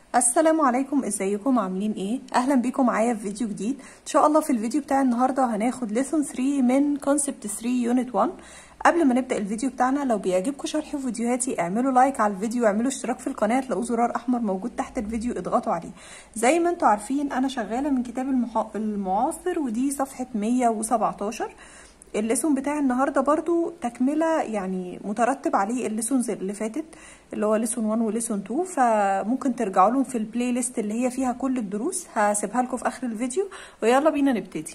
السلام عليكم ازيكم عاملين ايه اهلا بيكم معايا في فيديو جديد ان شاء الله في الفيديو بتاع النهارده هناخد ليسون 3 من كونسبت 3 يونت 1 قبل ما نبدا الفيديو بتاعنا لو بيعجبكم شرح فيديوهاتي اعملوا لايك على الفيديو واعملوا اشتراك في القناه هتلاقوا زرار احمر موجود تحت الفيديو اضغطوا عليه زي ما انتم عارفين انا شغاله من كتاب المح... المعاصر ودي صفحه 117 الليسون بتاع النهارده برضو تكمله يعني مترتب عليه الليسونز اللي فاتت اللي هو ليسون 1 وليسون 2 فممكن ترجعوا لهم في البلاي ليست اللي هي فيها كل الدروس هسيبها لكم في اخر الفيديو ويلا بينا نبتدي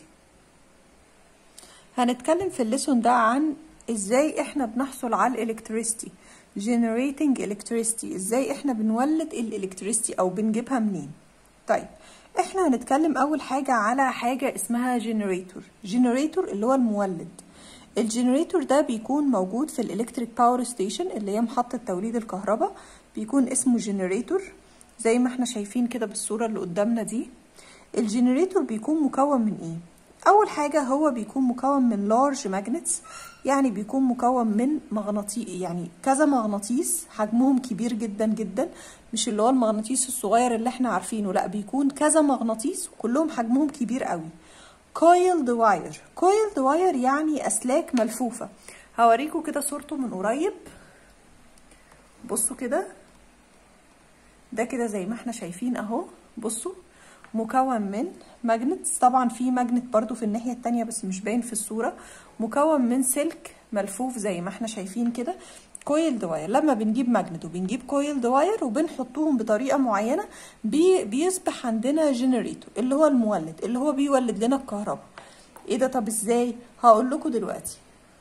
هنتكلم في الليسون ده عن ازاي احنا بنحصل على الالكتريستي generating electricity ازاي احنا بنولد الالكتريستي او بنجيبها منين طيب احنا هنتكلم اول حاجة على حاجة اسمها جنريتور جنريتور اللي هو المولد الجنريتور ده بيكون موجود في الالكتريك باور ستيشن اللي هي محطة توليد الكهرباء بيكون اسمه جنريتور زي ما احنا شايفين كده بالصورة اللي قدامنا دي الجنريتور بيكون مكون من ايه اول حاجة هو بيكون مكون من لارج ماجنتس يعني بيكون مكون من مغناطيس يعني كذا مغناطيس حجمهم كبير جدا جدا مش اللي هو المغناطيس الصغير اللي احنا عارفينه لا بيكون كذا مغناطيس وكلهم حجمهم كبير قوي كويلد واير كويلد واير يعني اسلاك ملفوفة هوريكم كده صورته من قريب بصوا كده ده كده زي ما احنا شايفين اهو بصوا مكون من ماجنتس طبعا في ماجنت برضو في الناحية التانية بس مش باين في الصورة مكون من سلك ملفوف زي ما احنا شايفين كده كويلد واير لما بنجيب ماجنت وبنجيب كويلد واير وبنحطهم بطريقة معينة بي بيصبح عندنا جنريتور اللي هو المولد اللي هو بيولد لنا الكهرباء ايه ده طب ازاي هقول لكم دلوقتي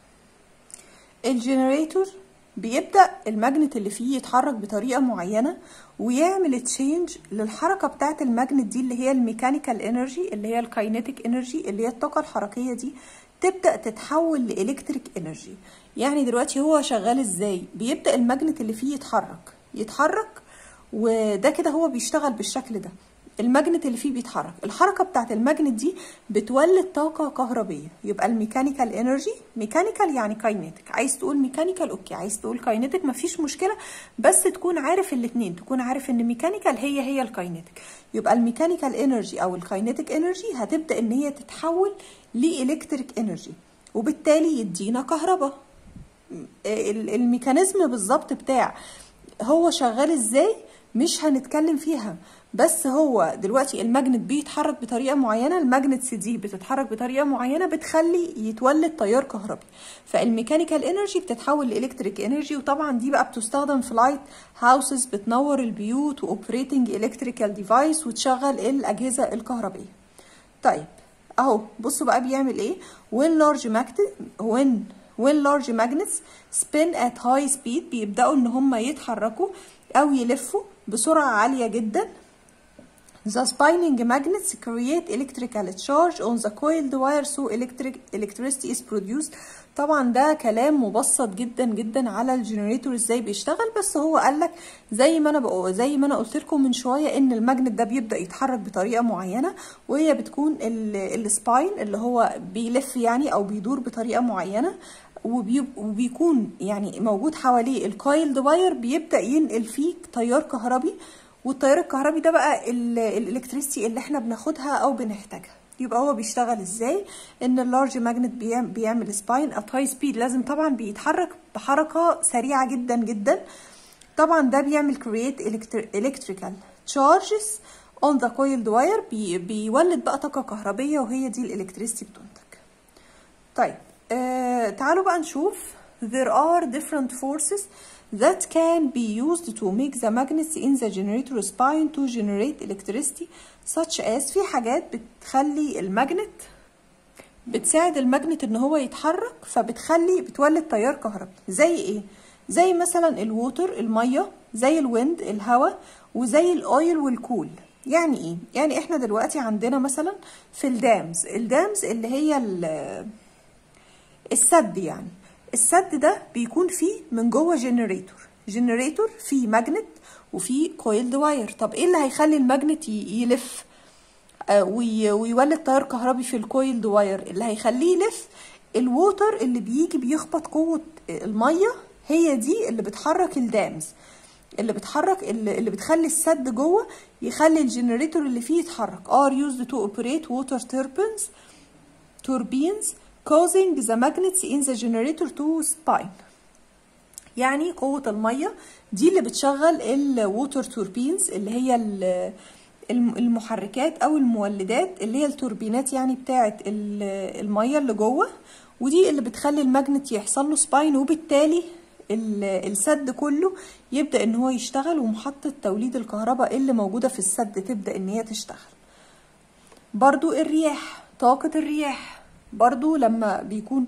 الجنريتور بيبدأ الماجنت اللي فيه يتحرك بطريقة معينة ويعمل تشينج للحركة بتاعة الماجنت دي اللي هي الميكانيكال انرجي اللي هي الكاينيتيك انرجي اللي هي الطاقة الحركية دي تبدأ تتحول لإلكتريك انرجي يعني دلوقتي هو شغال ازاي بيبدأ الماجنت اللي فيه يتحرك يتحرك وده كده هو بيشتغل بالشكل ده الماجنت اللي فيه بيتحرك الحركة بتاعت الماجنت دي بتولد طاقة كهربية يبقى الميكانيكال انرجي ميكانيكال يعني كاينيتيك عايز تقول ميكانيكال اوكي عايز تقول كاينيتيك مفيش مشكلة بس تكون عارف الاتنين تكون عارف ان ميكانيكال هي هي الكاينيتيك يبقى الميكانيكال انرجي او الكاينيتيك انرجي هتبدأ ان هي تتحول لإلكتريك انرجي وبالتالي يدينا كهرباء الميكانيزم بالظبط بتاع هو شغال ازاي مش هنتكلم فيها بس هو دلوقتي الماجنت بيتحرك بطريقه معينه الماجنتس دي بتتحرك بطريقه معينه بتخلي يتولد تيار كهربي فالميكانيكال انرجي بتتحول لالكتريك انرجي وطبعا دي بقى بتستخدم في لايت هاوسز بتنور البيوت واوبريتنج الكتريكال ديفايس وتشغل الاجهزه الكهربائيه طيب اهو بصوا بقى بيعمل ايه when large magnet when when large magnets spin at high speed بيبداوا ان هم يتحركوا او يلفوا بسرعه عاليه جدا The spinning magnets create electrical charge on the coiled wire so electric electricity is produced طبعا ده كلام مبسط جدا جدا على الجنريتور ازاي بيشتغل بس هو قالك زي ما انا بقول زي ما انا قلت لكم من شويه ان الماجنت ده بيبدا يتحرك بطريقه معينه وهي بتكون السباين اللي هو بيلف يعني او بيدور بطريقه معينه وبيكون يعني موجود حواليه الكايلد واير بيبدا ينقل فيه تيار كهربي والتيار الكهربي ده بقى الالكتريستي اللي احنا بناخدها او بنحتاجها يبقى هو بيشتغل ازاي ان اللارج ماجنت بيعمل سباين ات هاي سبيد لازم طبعا بيتحرك بحركه سريعه جدا جدا طبعا ده بيعمل create electrical charges on the coiled wire بي بيولد بقى طاقه كهربيه وهي دي الالكتريستي بتنتج طيب آه تعالوا بقى نشوف there are different forces that can be used to make the magnets in the generator spine to generate electricity such as في حاجات بتخلي الماجنت بتساعد الماجنت ان هو يتحرك فبتخلي بتولد تيار كهربي زي ايه زي مثلا الووتر الميه زي الويند الهواء وزي الاويل والكول يعني ايه يعني احنا دلوقتي عندنا مثلا في الدامز الدامز اللي هي السد يعني السد ده بيكون فيه من جوه جنريتور جنريتور فيه ماجنت وفيه كويلد واير طب ايه اللي هيخلي الماجنت يلف آه ويولد تيار كهربي في الكويلد واير اللي هيخليه يلف الووتر اللي بيجي بيخبط قوة المية هي دي اللي بتحرك الدامز اللي بتحرك اللي اللي بتخلي السد جوه يخلي الجنريتور اللي فيه يتحرك are used to operate water turbines turbines causing the magnets in the generator to spin يعني قوة المية دي اللي بتشغل الووتر توربينز اللي هي ال- الم- المحركات او المولدات اللي هي التوربينات يعني بتاعة ال- المية اللي جوه ودي اللي بتخلي الماجنت يحصل له سباين وبالتالي ال- السد كله يبدأ ان هو يشتغل ومحطة توليد الكهرباء اللي موجودة في السد تبدأ ان هي تشتغل برضو الرياح طاقة الرياح برضو لما بيكون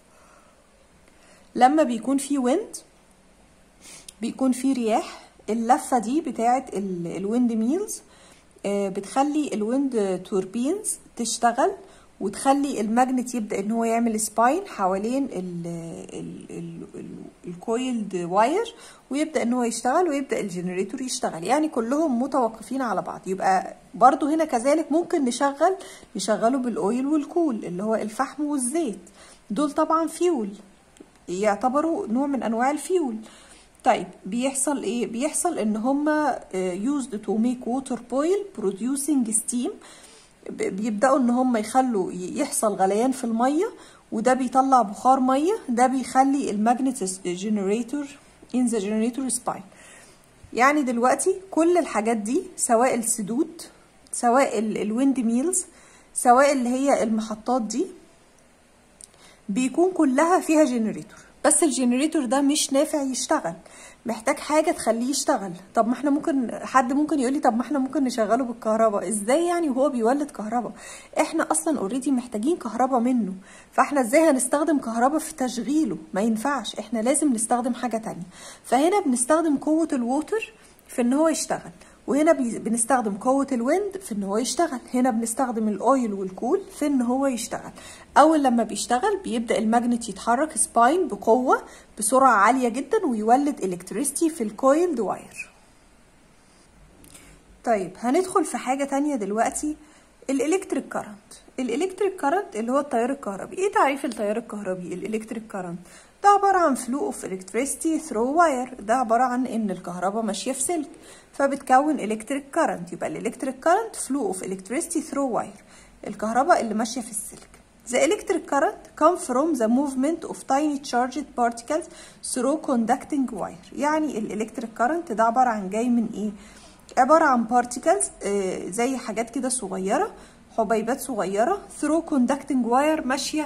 لما بيكون في ويند بيكون في رياح اللفة دي بتاعت الويند ميلز بتخلي الويند توربينز تشتغل وتخلي الماجنت يبدأ ان هو يعمل سباين حوالين الكويلد واير ويبدأ ان هو يشتغل ويبدأ الجنريتور يشتغل يعني كلهم متوقفين على بعض يبقى برضو هنا كذلك ممكن نشغل نشغله بالاويل والكول اللي هو الفحم والزيت دول طبعا فيول يعتبروا نوع من انواع الفيول طيب بيحصل ايه بيحصل ان هما used to make water boil producing steam بيبداوا ان هم يخلوا يحصل غليان في الميه وده بيطلع بخار ميه ده بيخلي الماجنت جنريتور in the generator spine يعني دلوقتي كل الحاجات دي سواء السدود سواء الويند ميلز سواء اللي هي المحطات دي بيكون كلها فيها جنريتور بس الجنريتور ده مش نافع يشتغل محتاج حاجة تخليه يشتغل طب ما احنا ممكن حد ممكن يقولي طب ما احنا ممكن نشغله بالكهرباء ازاي يعني وهو بيولد كهرباء احنا اصلا اوريدي محتاجين كهرباء منه فاحنا ازاي هنستخدم كهرباء في تشغيله ما ينفعش احنا لازم نستخدم حاجة تانية فهنا بنستخدم قوة الووتر في ان هو يشتغل وهنا بنستخدم قوة الويند في ان هو يشتغل هنا بنستخدم الاويل والكول في ان هو يشتغل اول لما بيشتغل بيبدأ الماجنت يتحرك سباين بقوة بسرعة عالية جدا ويولد الكتريستي في الكويلد واير طيب هندخل في حاجة تانية دلوقتي الالكتريك كارنت الالكتريك كارنت اللي هو التيار الكهربي ايه تعريف التيار الكهربي الالكتريك كارنت ده عبارة عن flow of electricity through wire ده عبارة عن ان الكهرباء ماشية في سلك فبتكون electric current يبقى الالكتريك current flow of electricity through wire الكهرباء اللي ماشية في السلك The electric current come from the movement of tiny charged particles through conducting wire يعني الالكتريك current ده عبارة عن جاي من ايه عبارة عن particles آه زي حاجات كده صغيرة حبيبات صغيرة through conducting wire ماشية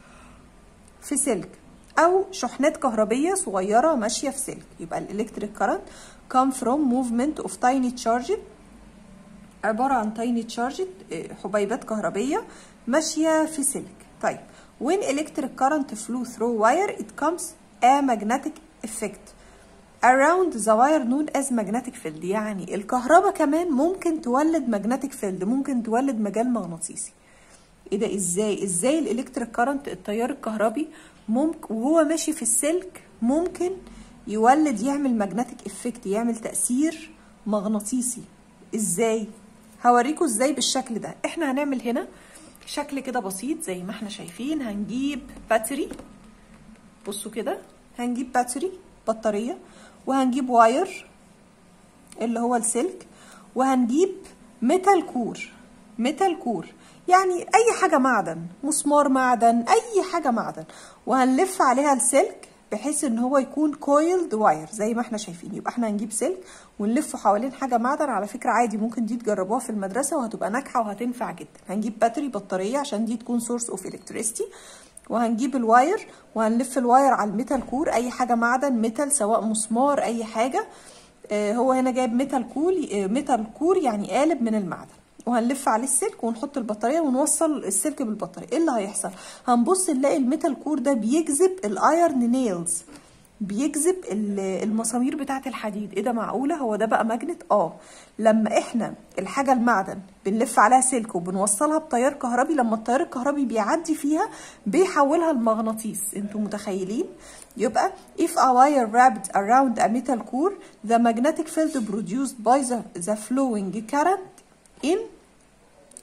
في سلك او شحنات كهربية صغيرة ماشية في سلك يبقى الالكتريك كارنت come from movement of tiny charged عبارة عن tiny charged حبيبات كهربية ماشية في سلك طيب when electric current flow through wire it comes a magnetic effect around the wire known as magnetic field يعني الكهرباء كمان ممكن تولد magnetic field ممكن تولد مجال مغناطيسي ايه ده ازاي ازاي الالكتريك كارنت التيار الكهربي ممكن وهو ماشي في السلك ممكن يولد يعمل ماجنتيك افكت يعمل تأثير مغناطيسي ازاي هوريكم ازاي بالشكل ده احنا هنعمل هنا شكل كده بسيط زي ما احنا شايفين هنجيب باتري بصوا كده هنجيب باتري بطارية وهنجيب واير اللي هو السلك وهنجيب ميتال كور ميتال كور يعني اي حاجه معدن مسمار معدن اي حاجه معدن وهنلف عليها السلك بحيث ان هو يكون كويلد واير زي ما احنا شايفين يبقى احنا هنجيب سلك ونلفه حوالين حاجه معدن على فكره عادي ممكن دي تجربوها في المدرسه وهتبقى ناجحه وهتنفع جدا هنجيب باتري بطاريه عشان دي تكون سورس اوف الكتريستي وهنجيب الواير وهنلف الواير على الميتال كور اي حاجه معدن ميتال سواء مسمار اي حاجه اه هو هنا جايب ميتال كول اه ميتال كور يعني قالب من المعدن وهنلف عليه السلك ونحط البطاريه ونوصل السلك بالبطاريه ايه اللي هيحصل هنبص نلاقي الميتال كور ده بيجذب الايرن نيلز بيجذب المسامير بتاعه الحديد ايه ده معقوله هو ده بقى ماجنت اه لما احنا الحاجه المعدن بنلف عليها سلك وبنوصلها بتيار كهربي لما التيار الكهربي بيعدي فيها بيحولها لمغناطيس انتوا متخيلين يبقى if a wire wrapped around a metal core the magnetic field produced by the, the flowing current in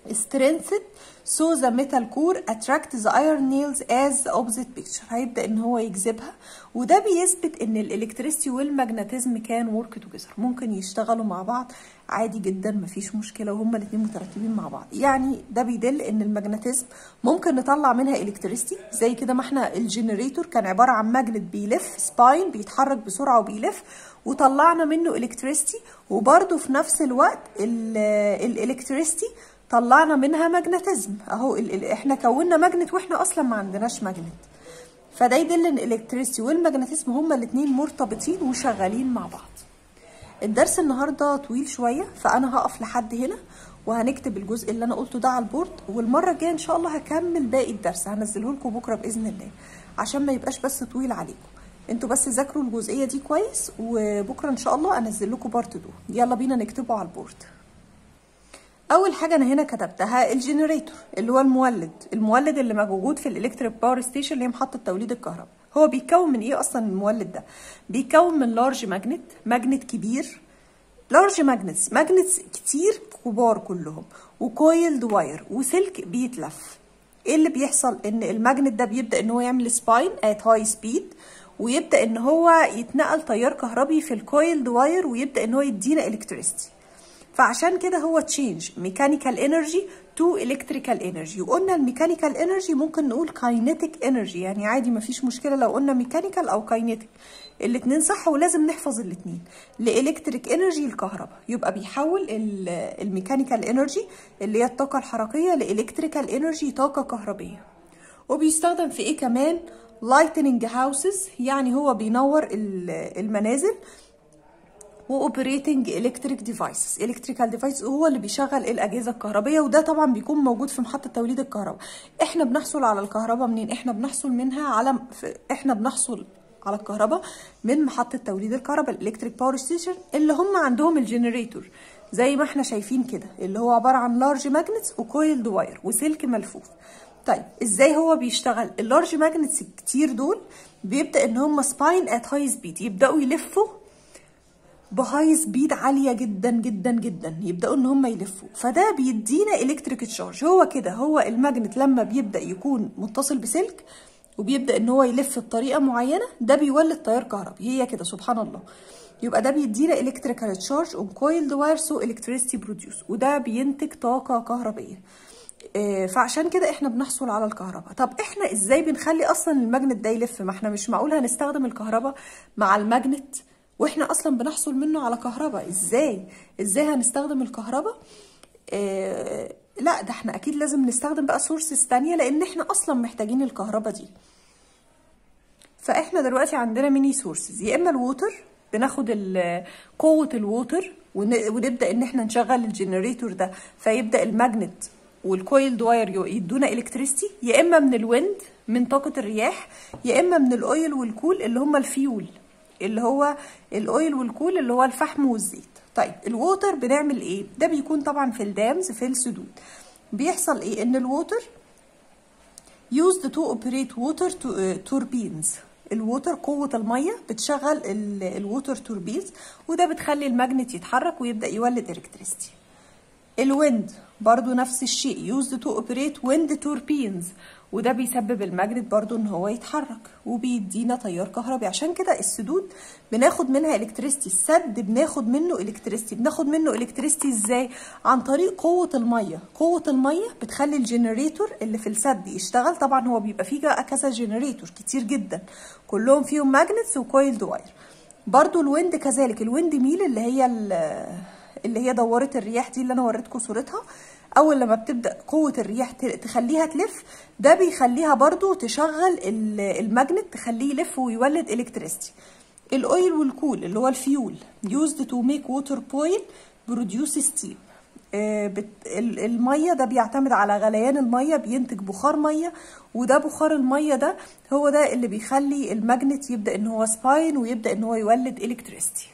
strengthened so the metal core attract the iron nails as the opposite picture هيبدا ان هو يجذبها وده بيثبت ان الالكتريستي والمagnetism كان ورك توجذر ممكن يشتغلوا مع بعض عادي جدا مفيش مشكله وهما الاثنين مترتبين مع بعض يعني ده بيدل ان المagnetism ممكن نطلع منها الكتريستي زي كده ما احنا الجنريتور كان عباره عن ماجنت بيلف سباين بيتحرك بسرعه وبيلف وطلعنا منه الكتريستي وبرده في نفس الوقت الالكتريستي طلعنا منها ماجنتيزم اهو ال ال احنا كونا ماجنت واحنا اصلا ما عندناش ماجنت فده يدل ان الالكتريستي والماجنتيزم هما الاثنين مرتبطين وشغالين مع بعض الدرس النهارده طويل شويه فانا هقف لحد هنا وهنكتب الجزء اللي انا قلته ده على البورد والمره الجايه ان شاء الله هكمل باقي الدرس هنزله لكم بكره باذن الله عشان ما يبقاش بس طويل عليكم انتوا بس ذاكروا الجزئيه دي كويس وبكره ان شاء الله انزل لكم بارت 2 يلا بينا نكتبه على البورد اول حاجه انا هنا كتبتها الجنريتور اللي هو المولد المولد اللي موجود في الالكتريك باور ستيشن اللي هي محطه توليد الكهرباء هو بيتكون من ايه اصلا المولد ده بيتكون من لارج ماجنت ماجنت كبير لارج ماجنتس ماجنتس كتير كبار كلهم وكويلد واير وسلك بيتلف ايه اللي بيحصل ان الماجنت ده بيبدا ان هو يعمل سباين ات هاي سبيد ويبدا ان هو يتنقل تيار كهربي في الكويلد واير ويبدا ان هو يدينا الكتريستي فعشان كده هو تشينج ميكانيكال انرجي تو الكتريكال انرجي وقلنا الميكانيكال انرجي ممكن نقول كاينيتيك انرجي يعني عادي مفيش مشكله لو قلنا ميكانيكال او كاينيتيك الاثنين صح ولازم نحفظ الاثنين لالكتريك انرجي الكهرباء يبقى بيحول الميكانيكال انرجي اللي هي الطاقه الحركيه لالكتريكال انرجي طاقه كهربيه وبيستخدم في ايه كمان لايتنينج هاوسز يعني هو بينور المنازل واوبريتنج الكتريك ديفايسز الكتريكال ديفايس هو اللي بيشغل الاجهزه الكهربيه وده طبعا بيكون موجود في محطه توليد الكهرباء احنا بنحصل على الكهرباء منين احنا بنحصل منها على احنا بنحصل على الكهرباء من محطه توليد الكهرباء الالكتريك باور ستيشن اللي هم عندهم الجنريتور زي ما احنا شايفين كده اللي هو عباره عن لارج ماجنتس وكويلد واير وسلك ملفوف طيب ازاي هو بيشتغل اللارج ماجنتس الكتير دول بيبدا ان هم سباين ات هاي سبيد يبداوا يلفوا بهاي سبيد عاليه جدا جدا جدا يبداوا ان هم يلفوا فده بيدينا الكتريك تشارج هو كده هو الماجنت لما بيبدا يكون متصل بسلك وبيبدا ان هو يلف بطريقه معينه ده بيولد تيار كهربي هي كده سبحان الله يبقى ده بيدينا الكتريكال تشارج اون كويلد واير سو الكتريستي بروديوس وده بينتج طاقه كهربيه فعشان كده احنا بنحصل على الكهرباء طب احنا ازاي بنخلي اصلا الماجنت ده يلف ما احنا مش معقول هنستخدم الكهرباء مع الماجنت واحنا اصلا بنحصل منه على كهرباء ازاي ازاي هنستخدم الكهرباء اه لا ده احنا اكيد لازم نستخدم بقى سورسز تانية لان احنا اصلا محتاجين الكهرباء دي فاحنا دلوقتي عندنا ميني سورسز يا اما الووتر بناخد قوه الووتر ونبدا ان احنا نشغل الجنريتور ده فيبدا الماجنت والكويلد واير يدونا الكتريستي يا اما من الويند من طاقه الرياح يا اما من الاويل والكول اللي هم الفيول اللي هو الاويل والكول اللي هو الفحم والزيت طيب الووتر بنعمل ايه ده بيكون طبعا في الدامز في السدود بيحصل ايه ان الووتر used to operate water turbines الووتر قوة المية بتشغل الووتر توربينز وده بتخلي الماجنت يتحرك ويبدأ يولد الكتريستي الويند برضو نفس الشيء used to operate wind turbines وده بيسبب الماجنت برضو ان هو يتحرك وبيدينا تيار كهربي عشان كده السدود بناخد منها الكتريستي السد بناخد منه الكتريستي بناخد منه الكتريستي ازاي عن طريق قوه الميه قوه الميه بتخلي الجنريتور اللي في السد يشتغل طبعا هو بيبقى فيه كذا جنريتور كتير جدا كلهم فيهم ماجنتس وكويلد واير برضو الويند كذلك الويند ميل اللي هي اللي هي دواره الرياح دي اللي انا وريتكم صورتها اول لما بتبدا قوه الرياح تخليها تلف ده بيخليها برضو تشغل الماجنت تخليه يلف ويولد الكتريستي الاويل والكول اللي هو الفيول used to make water boil produce steam الميه ده بيعتمد على غليان الميه بينتج بخار ميه وده بخار الميه ده هو ده اللي بيخلي الماجنت يبدا ان هو سباين ويبدا ان هو يولد الكتريستي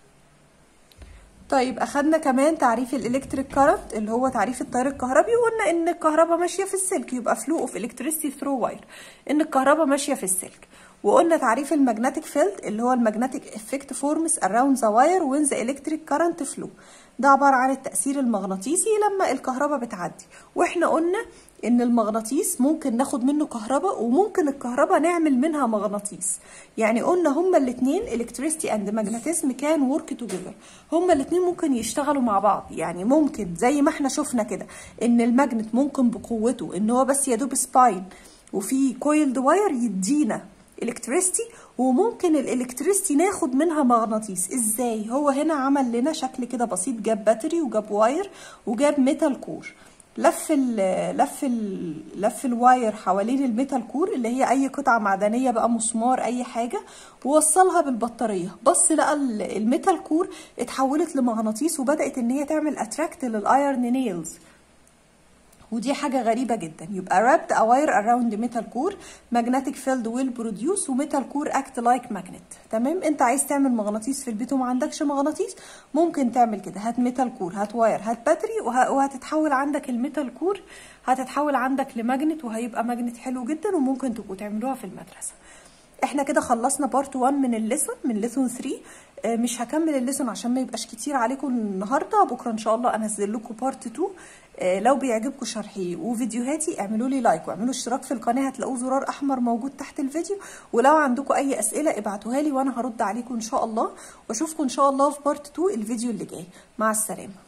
طيب اخدنا كمان تعريف الالكتريك كارنت اللي هو تعريف التيار الكهربي وقلنا ان الكهرباء ماشيه في السلك يبقى فلو اوف الكتريستي ثرو واير ان الكهرباء ماشيه في السلك وقلنا تعريف المagnetic field اللي هو المagnetic effect forms around the wire when the electric current flow ده عبارة عن التأثير المغناطيسي لما الكهرباء بتعدي واحنا قلنا ان المغناطيس ممكن ناخد منه كهرباء وممكن الكهرباء نعمل منها مغناطيس يعني قلنا هما الاثنين electricity and magnetism كان work together هما الاثنين ممكن يشتغلوا مع بعض يعني ممكن زي ما احنا شفنا كده ان الماجنت ممكن بقوته ان هو بس يدوب سباين وفي كويلد واير يدينا الكتريستي وممكن الالكتريستي ناخد منها مغناطيس ازاي هو هنا عمل لنا شكل كده بسيط جاب باتري وجاب واير وجاب ميتال كور لف ال لف ال لف الواير حوالين الميتال كور اللي هي اي قطعه معدنيه بقى مسمار اي حاجه ووصلها بالبطاريه بص لقى الميتال كور اتحولت لمغناطيس وبدات ان هي تعمل اتراكت للايرن نيلز ودي حاجة غريبة جدا يبقى wrapped a wire around metal core magnetic field will produce و metal core act like magnet تمام انت عايز تعمل مغناطيس في البيت وما عندكش مغناطيس ممكن تعمل كده هات ميتال كور هات واير هات باتري وه... وهتتحول عندك الميتال كور هتتحول عندك لماجنت وهيبقى ماجنت حلو جدا وممكن تبقوا تعملوها في المدرسة احنا كده خلصنا بارت 1 من الليسون من ليسون 3 اه مش هكمل الليسون عشان ما يبقاش كتير عليكم النهارده بكره ان شاء الله انزل لكم بارت 2 اه لو بيعجبكم شرحي وفيديوهاتي اعملوا لي لايك واعملوا اشتراك في القناه هتلاقوا زرار احمر موجود تحت الفيديو ولو عندكم اي اسئله ابعتوها لي وانا هرد عليكم ان شاء الله واشوفكم ان شاء الله في بارت 2 الفيديو اللي جاي مع السلامه